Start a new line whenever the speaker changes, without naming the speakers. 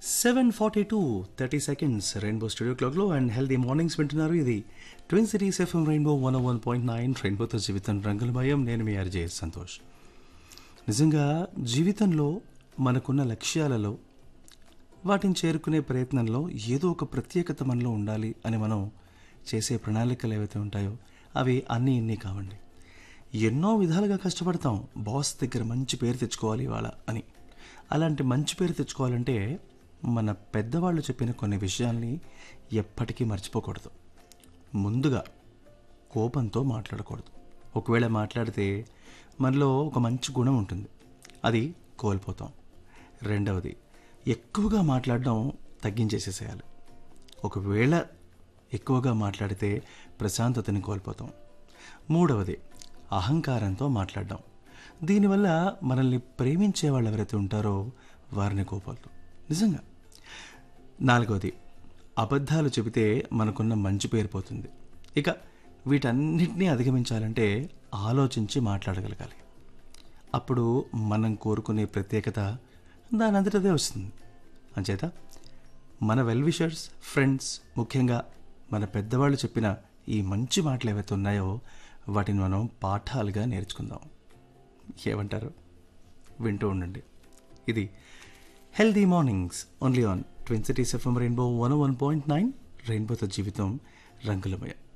seven forty two thirty seconds rainbow studio క్లాక్లో and healthy mornings వింటున్నారు ఇది twin cities FM rainbow one one point nine రెయిన్బోతో జీవితం రంగుల భయం నేను మీ ఆర్జే సంతోష్ నిజంగా జీవితంలో మనకున్న లక్ష్యాలలో వాటిని చేరుకునే ప్రయత్నంలో ఏదో ఒక ప్రత్యేకత మనలో ఉండాలి అని మనం చేసే ప్రణాళికలు ఏవైతే ఉంటాయో అవి అన్నీ ఇన్ని కావండి ఎన్నో విధాలుగా కష్టపడతాం బాస్ దగ్గర మంచి పేరు తెచ్చుకోవాలి ఇవాళ అని అలాంటి మంచి పేరు తెచ్చుకోవాలంటే మన పెద్దవాళ్ళు చెప్పిన కొన్ని విషయాల్ని ఎప్పటికీ మర్చిపోకూడదు ముందుగా కోపంతో మాట్లాడకూడదు ఒకవేళ మాట్లాడితే మనలో ఒక మంచి గుణం ఉంటుంది అది కోల్పోతాం రెండవది ఎక్కువగా మాట్లాడడం తగ్గించేసేసేయాలి ఒకవేళ ఎక్కువగా మాట్లాడితే ప్రశాంతతని కోల్పోతాం మూడవది అహంకారంతో మాట్లాడడం దీనివల్ల మనల్ని ప్రేమించే వాళ్ళు ఎవరైతే ఉంటారో వారిని కోపాలు నిజంగా నాలుగవది అబద్ధాలు చెబితే మనకున్న మంచి పేరు పోతుంది ఇక వీటన్నిటినీ అధిగమించాలంటే ఆలోచించి మాట్లాడగలగాలి అప్పుడు మనం కోరుకునే ప్రత్యేకత దాని అంతటదే వస్తుంది అంచేత మన వెల్ విషర్స్ ఫ్రెండ్స్ ముఖ్యంగా మన పెద్దవాళ్ళు చెప్పిన ఈ మంచి మాటలు ఏవైతే ఉన్నాయో వాటిని మనం పాఠాలుగా నేర్చుకుందాం ఏమంటారు వింటూ ఉండండి ఇది healthy mornings only on twin cities FM rainbow one one point nine రెయిన్బోతో జీవితం రంగులమయ